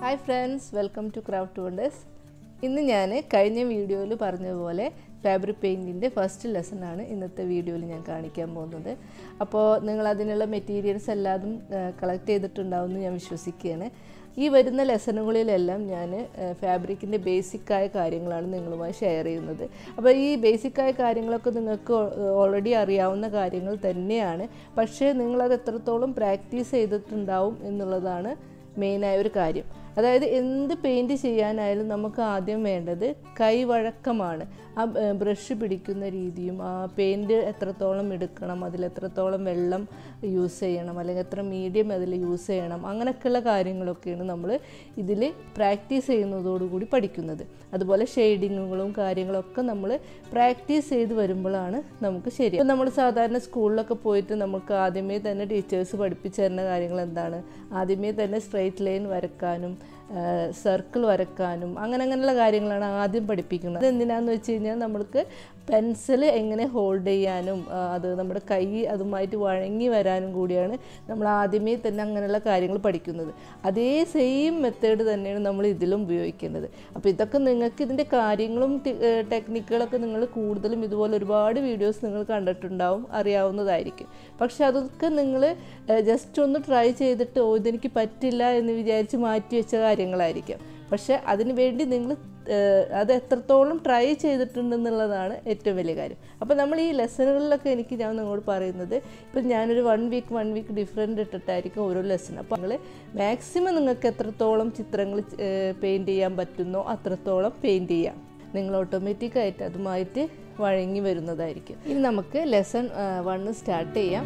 hi friends welcome to craft wonders ഇന്ന് ഞാൻ കഴിഞ്ഞ വീഡിയോയിൽ പറഞ്ഞതുപോലെ ഫാബ്രിക് പെയിൻറ്റിൻ്റെ ഫസ്റ്റ് ലെസൺ ആണ് ഇന്നത്തെ വീഡിയോയിൽ ഞാൻ കാണിക്കാൻ പോകുന്നത് അപ്പോൾ നിങ്ങൾ അതിനുള്ള മെറ്റീരിയൽസ് എല്ലാതും കളക്ട് ചെയ്തിട്ടുണ്ടാവും എന്ന് ഞാൻ വിശ്വസിക്കുകയാണ് ഈ വരുന്ന ലെസണുകളിലെല്ലാം ഞാൻ ഫാബ്രിക്കിൻ്റെ ബേസിക്കായ കാര്യങ്ങളാണ് നിങ്ങളുമായി ഷെയർ ചെയ്യുന്നത് അപ്പോൾ ഈ ബേസിക്കായ കാര്യങ്ങളൊക്കെ നിങ്ങൾക്ക് ഓൾറെഡി അറിയാവുന്ന കാര്യങ്ങൾ തന്നെയാണ് പക്ഷേ നിങ്ങളത് എത്രത്തോളം പ്രാക്ടീസ് ചെയ്തിട്ടുണ്ടാവും എന്നുള്ളതാണ് മെയിനായ ഒരു കാര്യം അതായത് എന്ത് പെയിൻറ് ചെയ്യാനായാലും നമുക്ക് ആദ്യം വേണ്ടത് കൈവഴക്കമാണ് ആ ബ്രഷ് പിടിക്കുന്ന രീതിയും ആ പെയിൻറ് എത്രത്തോളം എടുക്കണം അതിൽ എത്രത്തോളം വെള്ളം യൂസ് ചെയ്യണം അല്ലെങ്കിൽ എത്ര മീഡിയം അതിൽ യൂസ് ചെയ്യണം അങ്ങനെയൊക്കെയുള്ള കാര്യങ്ങളൊക്കെയാണ് നമ്മൾ ഇതിൽ പ്രാക്ടീസ് ചെയ്യുന്നതോടുകൂടി പഠിക്കുന്നത് അതുപോലെ ഷെയ്ഡിങ്ങുകളും കാര്യങ്ങളൊക്കെ നമ്മൾ പ്രാക്ടീസ് ചെയ്ത് വരുമ്പോഴാണ് നമുക്ക് ശരി ഇപ്പം നമ്മൾ സാധാരണ സ്കൂളിലൊക്കെ പോയിട്ട് നമുക്ക് ആദ്യമേ തന്നെ ടീച്ചേഴ്സ് പഠിപ്പിച്ചു തരുന്ന കാര്യങ്ങൾ എന്താണ് ആദ്യമേ തന്നെ സ്ട്രെയിറ്റ് ലൈൻ വരക്കാനും സർക്കിൾ വരക്കാനും അങ്ങനെ അങ്ങനെയുള്ള കാര്യങ്ങളാണ് ആദ്യം പഠിപ്പിക്കുന്നത് എന്തിനാന്ന് വെച്ച് കഴിഞ്ഞാൽ നമ്മൾക്ക് പെൻസിൽ എങ്ങനെ ഹോൾഡ് ചെയ്യാനും അത് നമ്മുടെ കൈ അതുമായിട്ട് വഴങ്ങി വരാനും കൂടിയാണ് നമ്മൾ ആദ്യമേ തന്നെ അങ്ങനെയുള്ള കാര്യങ്ങൾ പഠിക്കുന്നത് അതേ സെയിം മെത്തേഡ് തന്നെയാണ് നമ്മൾ ഇതിലും ഉപയോഗിക്കേണ്ടത് അപ്പോൾ ഇതൊക്കെ നിങ്ങൾക്ക് ഇതിൻ്റെ കാര്യങ്ങളും ടെക്നിക്കുകളൊക്കെ നിങ്ങൾ കൂടുതലും ഇതുപോലെ ഒരുപാട് വീഡിയോസ് നിങ്ങൾ കണ്ടിട്ടുണ്ടാവും അറിയാവുന്നതായിരിക്കും പക്ഷെ അതൊക്കെ നിങ്ങൾ ജസ്റ്റ് ഒന്ന് ട്രൈ ചെയ്തിട്ട് ഓ ഇതെനിക്ക് പറ്റില്ല എന്ന് വിചാരിച്ച് മാറ്റി വെച്ച കാര്യങ്ങളായിരിക്കും പക്ഷെ അതിന് വേണ്ടി നിങ്ങൾ അത് എത്രത്തോളം ട്രൈ ചെയ്തിട്ടുണ്ടെന്നുള്ളതാണ് ഏറ്റവും വലിയ കാര്യം അപ്പോൾ നമ്മൾ ഈ ലെസണുകളിലൊക്കെ എനിക്ക് ഞാൻ നിങ്ങളോട് പറയുന്നത് ഇപ്പം ഞാനൊരു one week one week different ഇട്ടിട്ടായിരിക്കും ഓരോ ലെസൺ അപ്പോൾ നിങ്ങൾ മാക്സിമം നിങ്ങൾക്ക് എത്രത്തോളം ചിത്രങ്ങൾ പെയിൻറ്റ് ചെയ്യാൻ പറ്റുന്നോ അത്രത്തോളം പെയിൻറ്റ് ചെയ്യാം നിങ്ങൾ ഓട്ടോമാറ്റിക്കായിട്ട് അതുമായിട്ട് വഴങ്ങി വരുന്നതായിരിക്കും ഇനി നമുക്ക് ലെസൺ വണ്ണ് സ്റ്റാർട്ട് ചെയ്യാം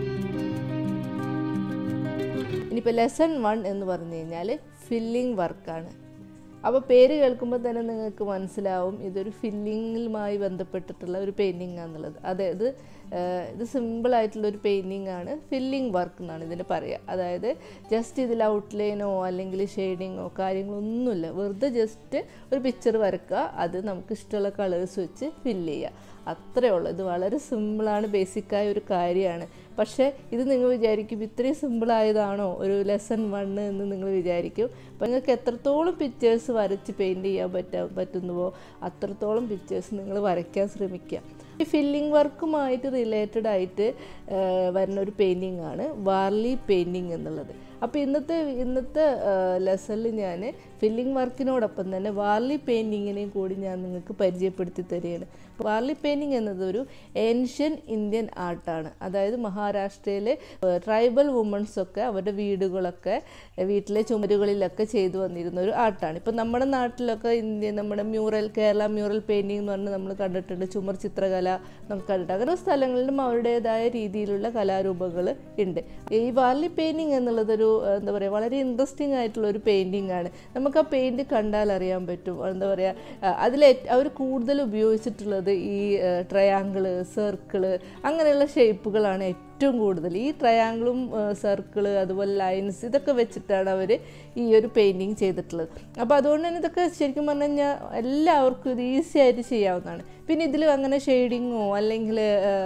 ഇനിയിപ്പോൾ ലെസൺ വൺ എന്ന് പറഞ്ഞു കഴിഞ്ഞാൽ ഫില്ലിംഗ് വർക്കാണ് അപ്പോൾ പേര് കേൾക്കുമ്പോൾ തന്നെ നിങ്ങൾക്ക് മനസ്സിലാവും ഇതൊരു ഫില്ലിങ്ങുമായി ബന്ധപ്പെട്ടിട്ടുള്ള ഒരു പെയിൻറ്റിങ് ആണെന്നുള്ളത് അതായത് ഇത് സിമ്പിളായിട്ടുള്ള ഒരു പെയിൻറ്റിങ് ആണ് ഫില്ലിംഗ് വർക്ക് എന്നാണ് ഇതിന് പറയുക അതായത് ജസ്റ്റ് ഇതിൽ ഔട്ട്ലൈനോ അല്ലെങ്കിൽ ഷെയ്ഡിങ്ങോ കാര്യങ്ങളൊന്നുമില്ല വെറുതെ ജസ്റ്റ് ഒരു പിക്ചർ വരക്കുക അത് നമുക്ക് ഇഷ്ടമുള്ള കളേഴ്സ് വെച്ച് ഫില്ല് ചെയ്യുക അത്രേ ഉള്ളൂ ഇത് വളരെ സിമ്പിളാണ് ബേസിക്കായ ഒരു കാര്യമാണ് പക്ഷേ ഇത് നിങ്ങൾ വിചാരിക്കും ഇത്രയും സിമ്പിളായതാണോ ഒരു ലെസൺ വണ്ണ് എന്ന് നിങ്ങൾ വിചാരിക്കും അപ്പം നിങ്ങൾക്ക് എത്രത്തോളം പിക്ചേഴ്സ് വരച്ച് പെയിൻറ്റ് ചെയ്യാൻ പറ്റാ പറ്റുന്നുവോ അത്രത്തോളം പിക്ചേഴ്സ് നിങ്ങൾ വരയ്ക്കാൻ ശ്രമിക്കുക ഈ ഫില്ലിംഗ് വർക്കുമായിട്ട് റിലേറ്റഡ് ആയിട്ട് വരുന്ന ഒരു പെയിൻറ്റിംഗ് ആണ് വാർലി പെയിൻറ്റിങ് എന്നുള്ളത് അപ്പോൾ ഇന്നത്തെ ഇന്നത്തെ ലെസണിൽ ഞാൻ ഫില്ലിംഗ് വർക്കിനോടൊപ്പം തന്നെ വാർലി പെയിൻറ്റിങ്ങിനെയും കൂടി ഞാൻ നിങ്ങൾക്ക് പരിചയപ്പെടുത്തി തരികയാണ് വാർലി പെയിൻറ്റിങ് എന്നത് ഒരു ഏൻഷ്യൻ ഇന്ത്യൻ ആർട്ടാണ് അതായത് മഹാരാഷ്ട്രയിലെ ട്രൈബൽ വുമൺസ് ഒക്കെ അവരുടെ വീടുകളൊക്കെ വീട്ടിലെ ചുമരുകളിലൊക്കെ ചെയ്തു വന്നിരുന്ന ഒരു ആർട്ടാണ് ഇപ്പം നമ്മുടെ നാട്ടിലൊക്കെ ഇന്ത്യ നമ്മുടെ മ്യൂറൽ കേരള മ്യൂറൽ പെയിൻറ്റിംഗ് എന്ന് പറഞ്ഞ് നമ്മൾ കണ്ടിട്ടുണ്ട് ചുമർ ചിത്രകല നമുക്ക് കണ്ടിട്ട് അങ്ങനെ സ്ഥലങ്ങളിലും അവരുടേതായ രീതിയിലുള്ള കലാരൂപങ്ങൾ ഉണ്ട് ഈ വാർലി പെയിൻറ്റിങ് എന്നുള്ളതൊരു എന്താ പറയുക വളരെ ഇൻട്രസ്റ്റിംഗ് ആയിട്ടുള്ള ഒരു പെയിൻറ്റിംഗ് ആണ് നമുക്ക് ആ പെയിൻറ് കണ്ടാൽ അറിയാൻ പറ്റും എന്താ പറയുക അതിൽ അവർ കൂടുതൽ ഉപയോഗിച്ചിട്ടുള്ളത് ഈ ട്രയാങ്കിള് സർക്കിള് അങ്ങനെയുള്ള ഷേപ്പുകളാണ് ഏറ്റവും കൂടുതൽ ഈ ട്രയാങ്കിളും സർക്കിള് അതുപോലെ ലൈൻസ് ഇതൊക്കെ വെച്ചിട്ടാണ് അവർ ഈ ഒരു പെയിൻറ്റിങ് ചെയ്തിട്ടുള്ളത് അപ്പോൾ അതുകൊണ്ട് തന്നെ ഇതൊക്കെ ശരിക്കും പറഞ്ഞു കഴിഞ്ഞാൽ എല്ലാവർക്കും ഇത് ഈസി ആയിട്ട് ചെയ്യാവുന്നതാണ് പിന്നെ ഇതിൽ അങ്ങനെ ഷെയ്ഡിങ്ങോ അല്ലെങ്കിൽ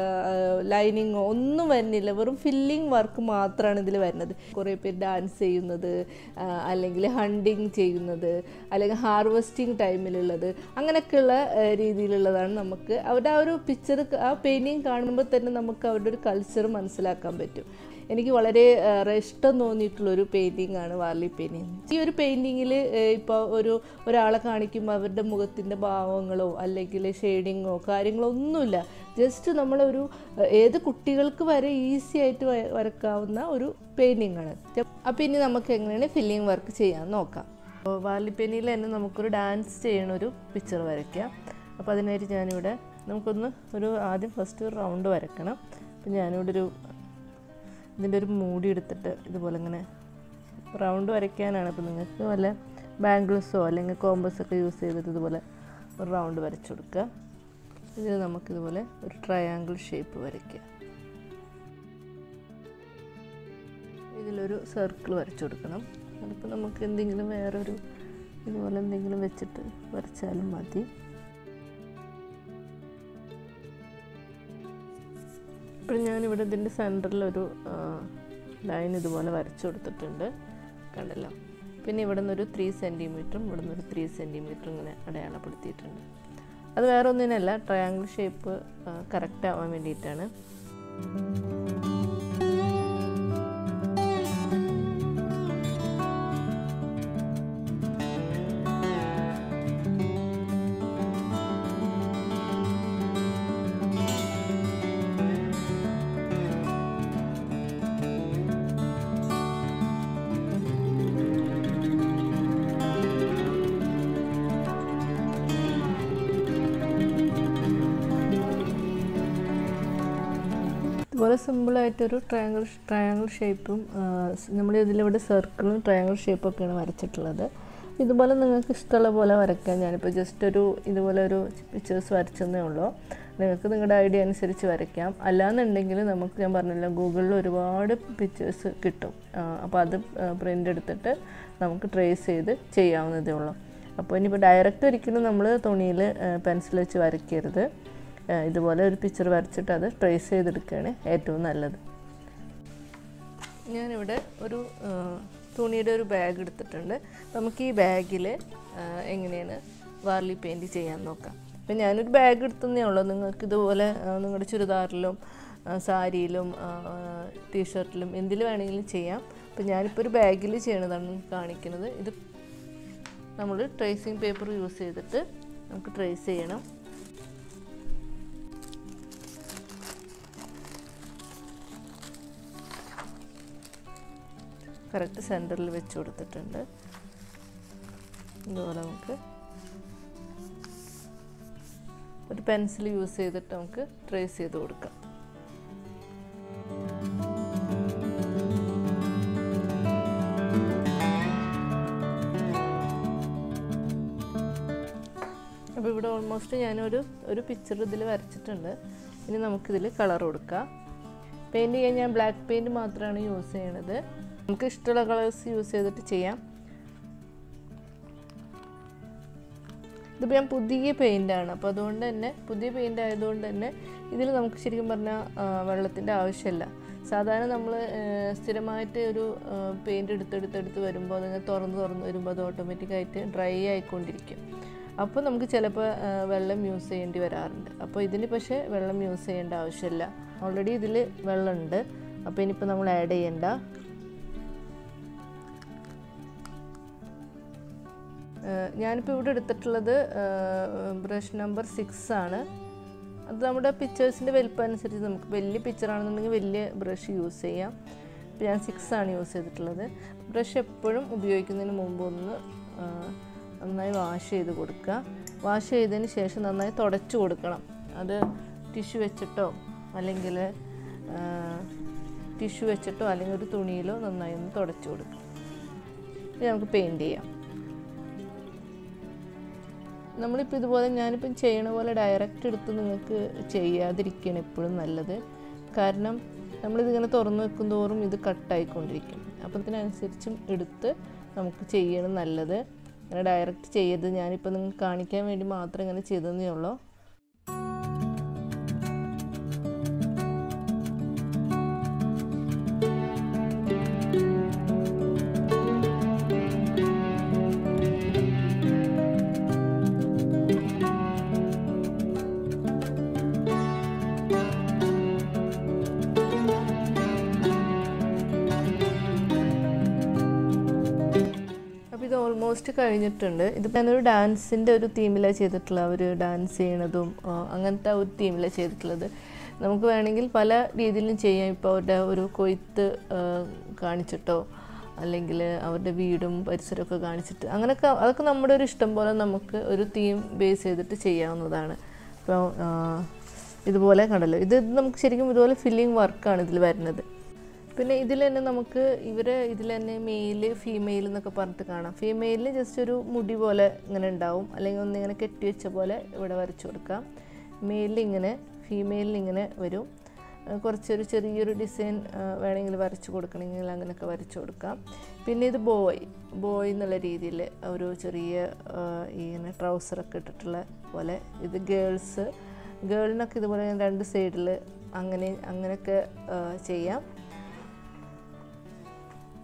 ലൈനിങ്ങോ ഒന്നും വരുന്നില്ല വെറും ഫില്ലിംഗ് വർക്ക് മാത്രമാണ് ഇതിൽ വരുന്നത് കുറേ പേര് ഡാൻസ് ചെയ്യുന്നത് അല്ലെങ്കിൽ ഹണ്ടിങ് ചെയ്യുന്നത് അല്ലെങ്കിൽ ഹാർവെസ്റ്റിംഗ് ടൈമിലുള്ളത് അങ്ങനെയൊക്കെയുള്ള രീതിയിലുള്ളതാണ് നമുക്ക് അവരുടെ ആ ഒരു പിക്ചർ ആ പെയിൻറ്റിങ് കാണുമ്പോൾ തന്നെ നമുക്ക് അവരുടെ ഒരു കൾച്ചർ മനസ്സിലാക്കാൻ പറ്റും എനിക്ക് വളരെ ഇഷ്ടം തോന്നിയിട്ടുള്ളൊരു പെയിൻറ്റിംഗ് ആണ് വാർലി പെയിൻറ്റിങ് ഈ ഒരു പെയിൻറ്റിങ്ങിൽ ഇപ്പോൾ ഒരു ഒരാളെ കാണിക്കുമ്പോൾ അവരുടെ മുഖത്തിൻ്റെ ഭാവങ്ങളോ അല്ലെങ്കിൽ ഷെയ്ഡിങ്ങോ കാര്യങ്ങളോ ഒന്നുമില്ല ജസ്റ്റ് നമ്മളൊരു ഏത് കുട്ടികൾക്ക് വരെ ഈസി ആയിട്ട് വരക്കാവുന്ന ഒരു പെയിൻറ്റിംഗ് ആണ് അപ്പോൾ ഇനി നമുക്ക് എങ്ങനെയാണ് ഫില്ലിംഗ് വർക്ക് ചെയ്യാൻ നോക്കാം അപ്പോൾ വാർലി പെയിൻറ്റിങ്ങിൽ തന്നെ നമുക്കൊരു ഡാൻസ് ചെയ്യണ ഒരു പിക്ചർ വരയ്ക്കാം അപ്പോൾ അതിനായിട്ട് ഞാനിവിടെ നമുക്കൊന്ന് ഒരു ആദ്യം ഫസ്റ്റ് ഒരു റൗണ്ട് വരക്കണം അപ്പോൾ ഞാനിവിടെ ഒരു ഇതിൻ്റെ ഒരു മൂടി എടുത്തിട്ട് ഇതുപോലെ ഇങ്ങനെ റൗണ്ട് വരയ്ക്കാനാണ് അപ്പോൾ നിങ്ങൾക്ക് വല്ല ബാംഗിൾസോ അല്ലെങ്കിൽ കോമ്പസൊക്കെ യൂസ് ചെയ്തിട്ട് ഇതുപോലെ ഒരു റൗണ്ട് വരച്ചു കൊടുക്കുക ഇതിൽ നമുക്കിതുപോലെ ഒരു ട്രയാങ്കിൾ ഷേപ്പ് വരയ്ക്കുക ഇതിലൊരു സർക്കിൾ വരച്ചു കൊടുക്കണം അതിപ്പോൾ നമുക്ക് എന്തെങ്കിലും വേറൊരു ഇതുപോലെ എന്തെങ്കിലും വെച്ചിട്ട് വരച്ചാലും മതി ഇപ്പോൾ ഞാനിവിടെ ഇതിൻ്റെ സെൻറ്ററിലൊരു ലൈൻ ഇതുപോലെ വരച്ചു കൊടുത്തിട്ടുണ്ട് കണ്ടല്ലോ പിന്നെ ഇവിടെ നിന്നൊരു ത്രീ സെൻറ്റിമീറ്ററും ഇവിടെ നിന്നൊരു ത്രീ സെൻറ്റിമീറ്ററും ഇങ്ങനെ അടയാളപ്പെടുത്തിയിട്ടുണ്ട് അത് വേറെ ഒന്നിനല്ല ട്രയാങ്കിൾ ഷേപ്പ് കറക്റ്റ് ആവാൻ വേണ്ടിയിട്ടാണ് ഇതുപോലെ സിമ്പിളായിട്ടൊരു ട്രയാങ്കിൾ ട്രയാങ്കിൾ ഷേപ്പും നമ്മൾ ഇതിലിവിടെ സർക്കിളും ട്രയാങ്കിൾ ഷേപ്പൊക്കെയാണ് വരച്ചിട്ടുള്ളത് ഇതുപോലെ നിങ്ങൾക്ക് ഇഷ്ടമുള്ള പോലെ വരയ്ക്കാം ഞാനിപ്പോൾ ജസ്റ്റ് ഒരു ഇതുപോലെ ഒരു പിക്ചേഴ്സ് വരച്ചെന്നേ ഉള്ളൂ നിങ്ങൾക്ക് നിങ്ങളുടെ ഐഡിയ അനുസരിച്ച് വരയ്ക്കാം അല്ലാന്നുണ്ടെങ്കിൽ നമുക്ക് ഞാൻ പറഞ്ഞില്ല ഗൂഗിളിൽ ഒരുപാട് പിക്ചേഴ്സ് കിട്ടും അപ്പോൾ അത് പ്രിൻ്റ് എടുത്തിട്ട് നമുക്ക് ട്രേസ് ചെയ്ത് ചെയ്യാവുന്നതേ ഉള്ളൂ അപ്പോൾ ഇനിയിപ്പോൾ ഡയറക്റ്റ് ഒരിക്കലും നമ്മൾ തുണിയിൽ പെൻസിൽ വെച്ച് വരയ്ക്കരുത് ഇതുപോലെ ഒരു പിക്ചർ വരച്ചിട്ട് അത് ട്രേസ് ചെയ്തെടുക്കുകയാണ് ഏറ്റവും നല്ലത് ഞാനിവിടെ ഒരു തുണിയുടെ ഒരു ബാഗ് എടുത്തിട്ടുണ്ട് നമുക്ക് ഈ ബാഗിൽ എങ്ങനെയാണ് വാർലി പെയിൻറ് ചെയ്യാൻ നോക്കാം അപ്പം ഞാനൊരു ബാഗ് എടുത്തതേ ഉള്ളൂ നിങ്ങൾക്ക് ഇതുപോലെ നിങ്ങളുടെ ചുരിദാറിലും സാരിയിലും ടീഷർട്ടിലും എന്തിൽ വേണമെങ്കിലും ചെയ്യാം അപ്പം ഞാനിപ്പോൾ ഒരു ബാഗിൽ ചെയ്യണതാണ് കാണിക്കുന്നത് ഇത് നമ്മൾ ട്രേസിങ് പേപ്പർ യൂസ് ചെയ്തിട്ട് നമുക്ക് ട്രേസ് ചെയ്യണം കറക്റ്റ് സെൻറ്ററിൽ വെച്ച് കൊടുത്തിട്ടുണ്ട് ഇതുപോലെ നമുക്ക് ഒരു പെൻസിൽ യൂസ് ചെയ്തിട്ട് നമുക്ക് ട്രേസ് ചെയ്ത് കൊടുക്കാം അപ്പോൾ ഇവിടെ ഓൾമോസ്റ്റ് ഞാനൊരു ഒരു പിക്ചർ ഇതിൽ വരച്ചിട്ടുണ്ട് ഇനി നമുക്കിതിൽ കളർ കൊടുക്കാം പെയിൻറ് ചെയ്യാൻ ഞാൻ ബ്ലാക്ക് പെയിൻറ് മാത്രമാണ് യൂസ് ചെയ്യണത് നമുക്ക് ഇഷ്ടമുള്ള കളേഴ്സ് യൂസ് ചെയ്തിട്ട് ചെയ്യാം ഇതിപ്പോൾ ഞാൻ പുതിയ പെയിൻ്റാണ് അപ്പോൾ അതുകൊണ്ട് തന്നെ പുതിയ പെയിൻ്റ് ആയതുകൊണ്ട് തന്നെ ഇതിൽ നമുക്ക് ശരിക്കും പറഞ്ഞാൽ വെള്ളത്തിൻ്റെ ആവശ്യമില്ല സാധാരണ നമ്മൾ സ്ഥിരമായിട്ട് ഒരു പെയിൻറ് എടുത്തെടുത്തെടുത്ത് വരുമ്പോൾ അതിങ്ങനെ തുറന്ന് തുറന്ന് വരുമ്പോൾ അത് ഓട്ടോമാറ്റിക്കായിട്ട് ഡ്രൈ ആയിക്കൊണ്ടിരിക്കും അപ്പോൾ നമുക്ക് ചിലപ്പോൾ വെള്ളം യൂസ് ചെയ്യേണ്ടി വരാറുണ്ട് അപ്പോൾ ഇതിന് പക്ഷേ വെള്ളം യൂസ് ചെയ്യേണ്ട ആവശ്യമില്ല ഓൾറെഡി ഇതിൽ വെള്ളമുണ്ട് അപ്പോൾ ഇനിയിപ്പോൾ നമ്മൾ ആഡ് ചെയ്യേണ്ട ഞാനിപ്പോൾ ഇവിടെ എടുത്തിട്ടുള്ളത് ബ്രഷ് നമ്പർ സിക്സ് ആണ് അത് നമ്മുടെ പിക്ചേഴ്സിൻ്റെ വലിപ്പം അനുസരിച്ച് നമുക്ക് വലിയ പിക്ചറാണെന്നുണ്ടെങ്കിൽ വലിയ ബ്രഷ് യൂസ് ചെയ്യാം ഇപ്പോൾ ഞാൻ സിക്സ് ആണ് യൂസ് ചെയ്തിട്ടുള്ളത് ബ്രഷ് എപ്പോഴും ഉപയോഗിക്കുന്നതിന് മുമ്പ് ഒന്ന് നന്നായി വാഷ് ചെയ്ത് കൊടുക്കുക വാഷ് ചെയ്തതിന് ശേഷം നന്നായി തുടച്ചു കൊടുക്കണം അത് ടിഷ്യൂ വെച്ചിട്ടോ അല്ലെങ്കിൽ ടിഷ്യൂ വെച്ചിട്ടോ അല്ലെങ്കിൽ ഒരു തുണിയിലോ നന്നായി ഒന്ന് തുടച്ചു കൊടുക്കുക ഇനി നമുക്ക് പെയിൻറ്റ് ചെയ്യാം നമ്മളിപ്പോൾ ഇതുപോലെ ഞാനിപ്പം ചെയ്യണ പോലെ ഡയറക്റ്റ് എടുത്ത് നിങ്ങൾക്ക് ചെയ്യാതിരിക്കുകയാണ് എപ്പോഴും നല്ലത് കാരണം നമ്മളിതിങ്ങനെ തുറന്നു വെക്കും തോറും ഇത് കട്ടായിക്കൊണ്ടിരിക്കും അപ്പം ഇതിനനുസരിച്ചും എടുത്ത് നമുക്ക് ചെയ്യണം നല്ലത് അങ്ങനെ ഡയറക്റ്റ് ചെയ്യരുത് ഞാനിപ്പോൾ നിങ്ങൾക്ക് കാണിക്കാൻ വേണ്ടി മാത്രം ഇങ്ങനെ ചെയ്തതേ ഉള്ളൂ അപ്പോൾ ഇത് ഓൾമോസ്റ്റ് കഴിഞ്ഞിട്ടുണ്ട് ഇതിപ്പോൾ ഞാനൊരു ഡാൻസിൻ്റെ ഒരു തീമിലാണ് ചെയ്തിട്ടുള്ള അവർ ഡാൻസ് ചെയ്യണതും ആ, അങ്ങനത്തെ ഒരു തീമിലാണ് ചെയ്തിട്ടുള്ളത് നമുക്ക് വേണമെങ്കിൽ പല രീതിയിലും ചെയ്യാം ഇപ്പോൾ അവരുടെ ഒരു കൊയ്ത്ത് ആ, കാണിച്ചിട്ടോ അല്ലെങ്കിൽ അവരുടെ വീടും പരിസരമൊക്കെ കാണിച്ചിട്ട് അങ്ങനെയൊക്കെ അതൊക്കെ നമ്മുടെ ഒരു ഇഷ്ടം പോലെ നമുക്ക് ഒരു തീം ബേസ് ചെയ്തിട്ട് ചെയ്യാവുന്നതാണ് ഇപ്പോൾ ആ, ഇതുപോലെ കണ്ടല്ലോ ഇത് നമുക്ക് ശരിക്കും ഇതുപോലെ ഫില്ലിങ് വർക്കാണ് ഇതിൽ വരുന്നത് പിന്നെ ഇതിൽ തന്നെ നമുക്ക് ഇവരെ ഇതിൽ തന്നെ മെയിൽ ഫീമെയിൽ എന്നൊക്കെ പറഞ്ഞിട്ട് കാണാം ഫീമെയിലിന് ജസ്റ്റ് ഒരു മുടി പോലെ ഇങ്ങനെ ഉണ്ടാവും അല്ലെങ്കിൽ ഒന്നിങ്ങനെ കെട്ടി വെച്ച പോലെ ഇവിടെ വരച്ചു കൊടുക്കാം മെയിലിൽ ഇങ്ങനെ ഫീമെയിലിന് ഇങ്ങനെ വരും ആ, കുറച്ചൊരു ചെറിയൊരു ഡിസൈൻ വേണമെങ്കിൽ വരച്ചു കൊടുക്കണമെങ്കിൽ അങ്ങനെയൊക്കെ വരച്ചു കൊടുക്കാം പിന്നെ ഇത് ബോയ് ബോയ് എന്നുള്ള രീതിയിൽ ഒരു ചെറിയ ആ, ഇങ്ങനെ ട്രൗസറൊക്കെ ഇട്ടിട്ടുള്ള പോലെ ഇത് ഗേൾസ് ഗേളിനൊക്കെ ഇതുപോലെ രണ്ട് സൈഡിൽ അങ്ങനെ അങ്ങനെയൊക്കെ ആ, ചെയ്യാം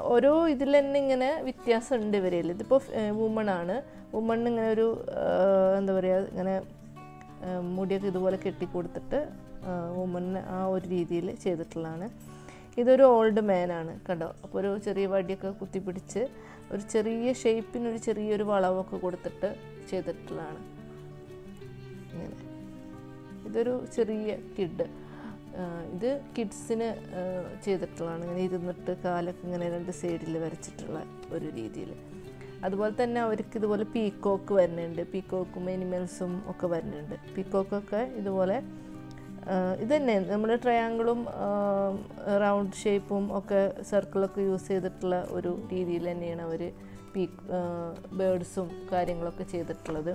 ഓരോ ഇതിൽ തന്നെ ഇങ്ങനെ വ്യത്യാസം ഉണ്ട് ഇവരിൽ ഇതിപ്പോൾ വുമൺ ആണ് വുമൺ ഇങ്ങനെ ഒരു ആ, എന്താ പറയുക ഇങ്ങനെ ആ, മുടിയൊക്കെ ഇതുപോലെ കെട്ടിക്കൊടുത്തിട്ട് വുമണിന് ആ ഒരു രീതിയിൽ ചെയ്തിട്ടുള്ളതാണ് ഇതൊരു ഓൾഡ് മാനാണ് കണ്ടോ അപ്പോൾ ഒരു ചെറിയ വടിയൊക്കെ കുത്തിപ്പിടിച്ച് ഒരു ചെറിയ ഷേപ്പിന് ഒരു ചെറിയൊരു വളവൊക്കെ കൊടുത്തിട്ട് ചെയ്തിട്ടുള്ളതാണ് ഇങ്ങനെ ഇതൊരു ചെറിയ കിഡ് ഇത് കിഡ്സിന് ചെയ്തിട്ടുള്ളതാണ് ഇങ്ങനെ ഇരുന്നിട്ട് കാലൊക്കെ ഇങ്ങനെ രണ്ട് സൈഡിൽ വരച്ചിട്ടുള്ള ഒരു രീതിയിൽ അതുപോലെ തന്നെ അവർക്ക് ഇതുപോലെ പീക്കോക്ക് വരുന്നുണ്ട് പീക്കോക്കും എനിമൽസും ഒക്കെ വരുന്നുണ്ട് പീക്കോക്കൊക്കെ ഇതുപോലെ ആ, ഇത് തന്നെ നമ്മുടെ ട്രയാങ്കിളും റൗണ്ട് ഷേപ്പും ഒക്കെ സർക്കിളൊക്കെ യൂസ് ചെയ്തിട്ടുള്ള ഒരു രീതിയിൽ തന്നെയാണ് അവർ പീ ബേഡ്സും കാര്യങ്ങളൊക്കെ ചെയ്തിട്ടുള്ളത്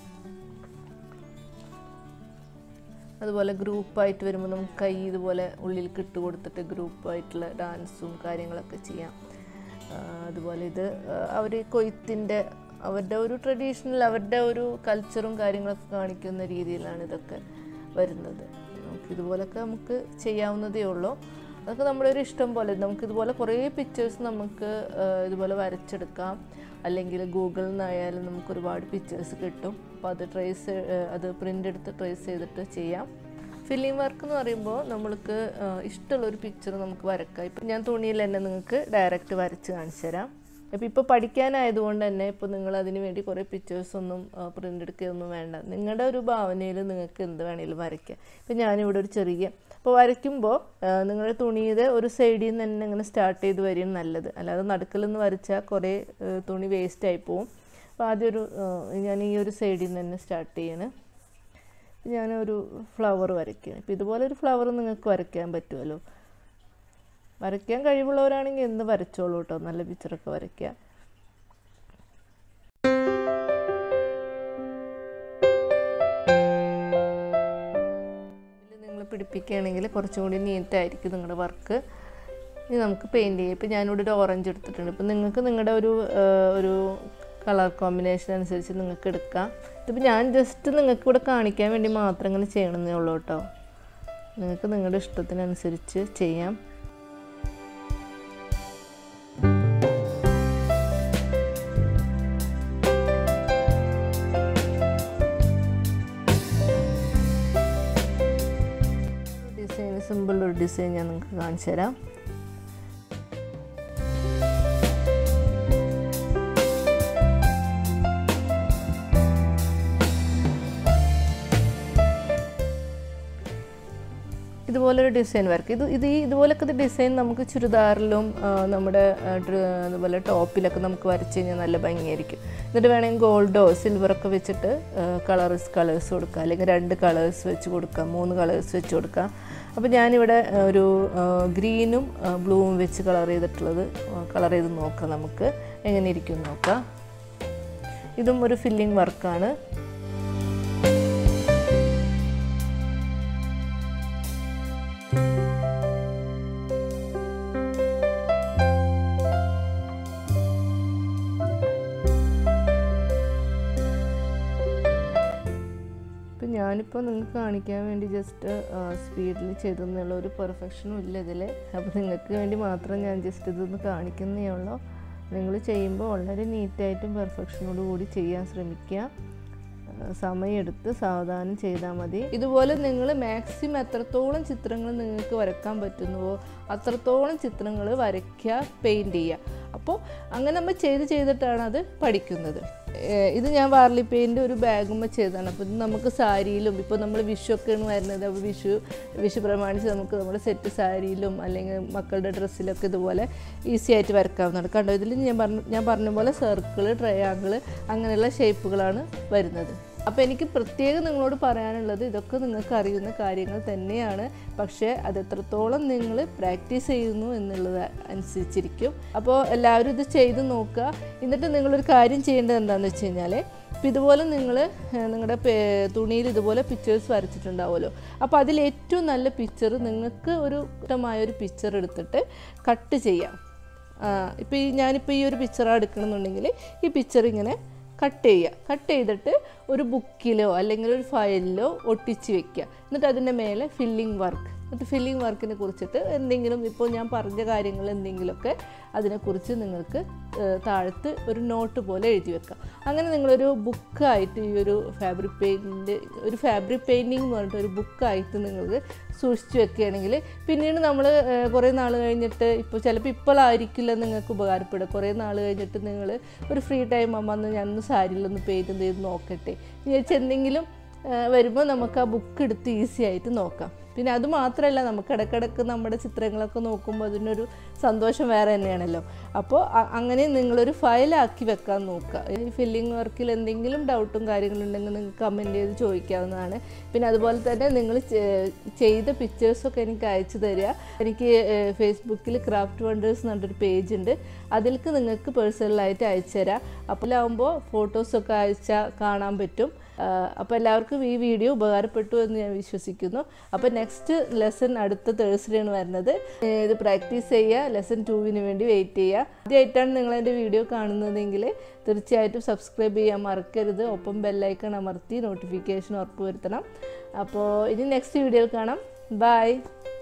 അതുപോലെ ഗ്രൂപ്പായിട്ട് വരുമ്പോൾ നമുക്ക് കൈ ഇതുപോലെ ഉള്ളിൽ കിട്ട് കൊടുത്തിട്ട് ഗ്രൂപ്പായിട്ടുള്ള ഡാൻസും കാര്യങ്ങളൊക്കെ ചെയ്യാം ആ, അതുപോലെ ഇത് അവർ കൊയ്ത്തിൻ്റെ അവരുടെ ഒരു ട്രഡീഷണൽ അവരുടെ ഒരു കൾച്ചറും കാര്യങ്ങളൊക്കെ കാണിക്കുന്ന രീതിയിലാണ് ഇതൊക്കെ വരുന്നത് നമുക്ക് ഇതുപോലൊക്കെ നമുക്ക് ചെയ്യാവുന്നതേ ഉള്ളൂ അതൊക്കെ നമ്മുടെ ഒരു ഇഷ്ടം പോലെ നമുക്ക് ഇതുപോലെ കുറേ പിക്ചേഴ്സ് നമുക്ക് ആ, ഇതുപോലെ വരച്ചെടുക്കാം അല്ലെങ്കിൽ ഗൂഗിളിൽ നിന്നായാലും നമുക്ക് ഒരുപാട് പിക്ചേഴ്സ് കിട്ടും അപ്പോൾ അത് ട്രേസ് അത് പ്രിൻ്റ് എടുത്ത് ട്രേസ് ചെയ്തിട്ട് ചെയ്യാം ഫില്ലിംഗ് വർക്ക് എന്ന് പറയുമ്പോൾ നമ്മൾക്ക് ആ, ഇഷ്ടമുള്ള ഒരു പിക്ചർ നമുക്ക് വരക്കാം ഇപ്പം ഞാൻ തുണിയിൽ തന്നെ നിങ്ങൾക്ക് ഡയറക്റ്റ് വരച്ച് കാണിച്ചു തരാം അപ്പോൾ ഇപ്പോൾ പഠിക്കാനായതുകൊണ്ട് തന്നെ ഇപ്പോൾ നിങ്ങൾ അതിന് വേണ്ടി കുറേ പിക്ചേഴ്സ് ഒന്നും പ്രിൻ്റ് എടുക്കുകയൊന്നും വേണ്ട നിങ്ങളുടെ ഒരു ഭാവനയിൽ നിങ്ങൾക്ക് എന്ത് വേണമെങ്കിലും വരയ്ക്കാം ഇപ്പം ഞാനിവിടെ ഒരു ചെറിയ അപ്പോൾ വരയ്ക്കുമ്പോൾ നിങ്ങളുടെ തുണിയുടെ ഒരു സൈഡിൽ നിന്ന് തന്നെ ഇങ്ങനെ സ്റ്റാർട്ട് ചെയ്ത് വരികയാണ് നല്ലത് അല്ലാതെ നടുക്കിൽ നിന്ന് വരച്ചാൽ കുറേ ആ, തുണി വേസ്റ്റ് ആയി പോവും അപ്പോൾ ആദ്യം ഒരു ആ, ഞാൻ ഈ ഒരു സൈഡിൽ നിന്ന് തന്നെ സ്റ്റാർട്ട് ചെയ്യണം ഞാനൊരു ഫ്ലവർ വരയ്ക്കുകയാണ് ഇപ്പോൾ ഇതുപോലെ ഒരു ഫ്ലവർ നിങ്ങൾക്ക് വരയ്ക്കാൻ പറ്റുമല്ലോ വരയ്ക്കാൻ കഴിവുള്ളവരാണെങ്കിൽ എന്ത് വരച്ചോളൂ കേട്ടോ നല്ല പിക്ചറൊക്കെ വരയ്ക്കുക നിങ്ങൾ പിടിപ്പിക്കുകയാണെങ്കിൽ കുറച്ചും കൂടി നീറ്റായിരിക്കും നിങ്ങളുടെ വർക്ക് ഇനി നമുക്ക് പെയിൻറ്റ് ചെയ്യാം ഇപ്പം ഞാനിവിടെ ഒരു ഓറഞ്ച് എടുത്തിട്ടുണ്ട് ഇപ്പം നിങ്ങൾക്ക് നിങ്ങളുടെ ഒരു ആ, ഒരു കളർ കോമ്പിനേഷൻ അനുസരിച്ച് നിങ്ങൾക്ക് എടുക്കാം ഇതിപ്പോൾ ഞാൻ ജസ്റ്റ് നിങ്ങൾക്ക് ഇവിടെ കാണിക്കാൻ വേണ്ടി മാത്രം ഇങ്ങനെ ചെയ്യണമെന്നേ ഉള്ളൂ കേട്ടോ നിങ്ങൾക്ക് നിങ്ങളുടെ ഇഷ്ടത്തിനനുസരിച്ച് ചെയ്യാം ഡിസൈൻ സിമ്പിൾ ഒരു ഡിസൈൻ ഞാൻ നിങ്ങൾക്ക് കാണിച്ചു തരാം ഇതുപോലൊരു ഡിസൈൻ വർക്ക് ഇത് ഇത് ഈ ഇതുപോലൊക്കെ ഡിസൈൻ നമുക്ക് ചുരിദാറിലും ആ, നമ്മുടെ ആ, ഡ്ര- അതുപോലെ ടോപ്പിലൊക്കെ നമുക്ക് വരച്ച് കഴിഞ്ഞാൽ നല്ല ഭംഗിയായിരിക്കും എന്നിട്ട് വേണമെങ്കിൽ ഗോൾഡോ സിൽവറൊക്കെ വെച്ചിട്ട് കളേഴ്സ് കളേഴ്സ് കൊടുക്കുക അല്ലെങ്കിൽ രണ്ട് കളേഴ്സ് വെച്ച് കൊടുക്കാം മൂന്ന് കളേഴ്സ് വെച്ച് കൊടുക്കാം അപ്പോൾ ഞാനിവിടെ ആ, ഒരു ഗ്രീനും ബ്ലൂവും വെച്ച് കളർ ചെയ്തിട്ടുള്ളത് കളർ ചെയ്ത് നോക്കാം നമുക്ക് എങ്ങനെ ഇരിക്കും എന്ന് നോക്കാം ഇതും ഒരു ഫില്ലിംഗ് വർക്കാണ് ഇപ്പം ഞാനിപ്പോൾ നിങ്ങൾക്ക് കാണിക്കാൻ വേണ്ടി ജസ്റ്റ് സ്പീഡിൽ ചെയ്തെന്നുള്ള ഒരു പെർഫെക്ഷനും ഇല്ല ഇതിൽ അപ്പോൾ നിങ്ങൾക്ക് വേണ്ടി മാത്രം ഞാൻ ജസ്റ്റ് ഇതൊന്ന് കാണിക്കുന്നേ ഉള്ളൂ നിങ്ങൾ ചെയ്യുമ്പോൾ വളരെ നീറ്റായിട്ടും പെർഫെക്ഷനോട് കൂടി ചെയ്യാൻ ശ്രമിക്കുക ആ, സമയമെടുത്ത് സാവധാനം ചെയ്താൽ മതി ഇതുപോലെ നിങ്ങൾ മാക്സിമം എത്രത്തോളം ചിത്രങ്ങൾ നിങ്ങൾക്ക് വരക്കാൻ പറ്റുന്നുവോ അത്രത്തോളം ചിത്രങ്ങൾ വരയ്ക്കുക പെയിൻറ് ചെയ്യുക അപ്പോൾ അങ്ങനെ നമ്മൾ ചെയ്ത് ചെയ്തിട്ടാണ് അത് പഠിക്കുന്നത് ഏഹ് ഇത് ഞാൻ വാർലി പെയിൻറ് ഒരു ബാഗുമ്മ ചെയ്തതാണ് അപ്പോൾ ഇത് നമുക്ക് സാരിയിലും ഇപ്പോൾ നമ്മൾ വിഷു ഒക്കെയാണ് വരുന്നത് അപ്പോൾ വിഷു വിഷു പ്രമാണിച്ച് നമുക്ക് നമ്മുടെ സെറ്റ് സാരിയിലും അല്ലെങ്കിൽ മക്കളുടെ ഡ്രസ്സിലൊക്കെ ഇതുപോലെ ഈസി ആയിട്ട് വരക്കാവുന്നതാണ് കണ്ടോ ഇതിൽ ഞാൻ പറഞ്ഞ ഞാൻ പറഞ്ഞ പോലെ സർക്കിൾ ട്രയാങ്കിൾ അങ്ങനെയുള്ള ഷേപ്പുകളാണ് വരുന്നത് അപ്പോൾ എനിക്ക് പ്രത്യേകം നിങ്ങളോട് പറയാനുള്ളത് ഇതൊക്കെ നിങ്ങൾക്ക് അറിയുന്ന കാര്യങ്ങൾ തന്നെയാണ് പക്ഷേ അത് എത്രത്തോളം നിങ്ങൾ പ്രാക്ടീസ് ചെയ്യുന്നു എന്നുള്ളത് അനുസരിച്ചിരിക്കും അപ്പോൾ എല്ലാവരും ഇത് ചെയ്ത് നോക്കുക എന്നിട്ട് നിങ്ങളൊരു കാര്യം ചെയ്യേണ്ടത് എന്താണെന്ന് വെച്ച് കഴിഞ്ഞാൽ ഇപ്പം ഇതുപോലെ നിങ്ങൾ നിങ്ങളുടെ തുണിയിൽ ഇതുപോലെ പിക്ചേഴ്സ് വരച്ചിട്ടുണ്ടാവുമല്ലോ അപ്പോൾ അതിൽ ഏറ്റവും നല്ല പിക്ചർ നിങ്ങൾക്ക് ഒരു ഇഷ്ടമായ ഒരു പിക്ചർ എടുത്തിട്ട് കട്ട് ചെയ്യാം ഇപ്പോൾ ഈ ഞാനിപ്പോൾ ഈ ഒരു പിക്ചറാണ് എടുക്കണമെന്നുണ്ടെങ്കിൽ ഈ പിക്ചർ ഇങ്ങനെ കട്ട് ചെയ്യുക കട്ട് ചെയ്തിട്ട് ഒരു ബുക്കിലോ അല്ലെങ്കിൽ ഒരു ഫയലിലോ ഒട്ടിച്ച് വെക്കുക എന്നിട്ട് അതിൻ്റെ മേലെ ഫില്ലിംഗ് വർക്ക് എന്നിട്ട് ഫില്ലിംഗ് വർക്കിനെ കുറിച്ചിട്ട് എന്തെങ്കിലും ഇപ്പോൾ ഞാൻ പറഞ്ഞ കാര്യങ്ങൾ എന്തെങ്കിലുമൊക്കെ അതിനെക്കുറിച്ച് നിങ്ങൾക്ക് ഏഹ്, താഴത്ത് ഒരു നോട്ട് പോലെ എഴുതി വെക്കാം അങ്ങനെ നിങ്ങളൊരു ബുക്കായിട്ട് ഈ ഒരു ഫാബ്രിക് പെയിൻറ്റിൻ്റെ ഒരു ഫാബ്രിക് പെയിൻറ്റിംഗ് എന്ന് പറഞ്ഞിട്ട് ഒരു ബുക്കായിട്ട് നിങ്ങൾക്ക് സൂക്ഷിച്ച് വെക്കുകയാണെങ്കിൽ പിന്നീട് നമ്മൾ കുറേ നാൾ കഴിഞ്ഞിട്ട് ഇപ്പോൾ ചിലപ്പോൾ ഇപ്പോഴായിരിക്കില്ല നിങ്ങൾക്ക് ഉപകാരപ്പെടുക കുറേ നാൾ കഴിഞ്ഞിട്ട് നിങ്ങൾ ഒരു ഫ്രീ ടൈം ആകുമ്പോൾ ഞാനൊന്ന് സാരിയിലൊന്ന് പെയിൻറ്റ് ചെയ്ത് നോക്കട്ടെ വിചാരിച്ച് എന്തെങ്കിലും വരുമ്പോൾ നമുക്ക് ആ ബുക്ക് എടുത്ത് ഈസി ആയിട്ട് നോക്കാം പിന്നെ അത് മാത്രമല്ല നമുക്ക് ഇടയ്ക്കിടയ്ക്ക് നമ്മുടെ ചിത്രങ്ങളൊക്കെ നോക്കുമ്പോൾ അതിനൊരു സന്തോഷം വേറെ തന്നെയാണല്ലോ അപ്പോൾ അ- അങ്ങനെ നിങ്ങളൊരു ഫയലാക്കി വെക്കാൻ നോക്കുക ഈ ഫില്ലിംഗ് വർക്കിൽ എന്തെങ്കിലും ഡൗട്ടും കാര്യങ്ങളുണ്ടെങ്കിൽ നിങ്ങൾക്ക് കമൻറ്റ് ചെയ്ത് ചോദിക്കാവുന്നതാണ് പിന്നെ അതുപോലെ തന്നെ നിങ്ങൾ ചെയ്ത പിക്ചേഴ്സൊക്കെ എനിക്ക് അയച്ചു തരിക എനിക്ക് ഫേസ്ബുക്കിൽ ക്രാഫ്റ്റ് വണ്ടേഴ്സ് എന്ന് പറഞ്ഞൊരു പേജ് ഉണ്ട് അതിലേക്ക് നിങ്ങൾക്ക് പേഴ്സണലായിട്ട് അയച്ചു തരാം അപ്പോൾ ആകുമ്പോൾ ഫോട്ടോസൊക്കെ അയച്ചാൽ കാണാൻ പറ്റും അപ്പോൾ എല്ലാവർക്കും ഈ വീഡിയോ ഉപകാരപ്പെട്ടു എന്ന് ഞാൻ വിശ്വസിക്കുന്നു അപ്പോൾ നെക്സ്റ്റ് ലെസൺ അടുത്ത തേഴ്സ്ഡേ ആണ് വരുന്നത് ഏഹ് ഇത് പ്രാക്ടീസ് ചെയ്യുക ലെസൺ ടുവിന് വേണ്ടി വെയിറ്റ് ചെയ്യുക ആദ്യമായിട്ടാണ് നിങ്ങൾ എൻ്റെ വീഡിയോ കാണുന്നതെങ്കിൽ തീർച്ചയായിട്ടും സബ്സ്ക്രൈബ് ചെയ്യാൻ മറക്കരുത് ഒപ്പം ബെല്ലൈക്കൺ അമർത്തി നോട്ടിഫിക്കേഷൻ ഉറപ്പുവരുത്തണം അപ്പോൾ ഇനി നെക്സ്റ്റ് വീഡിയോയിൽ കാണാം ബൈ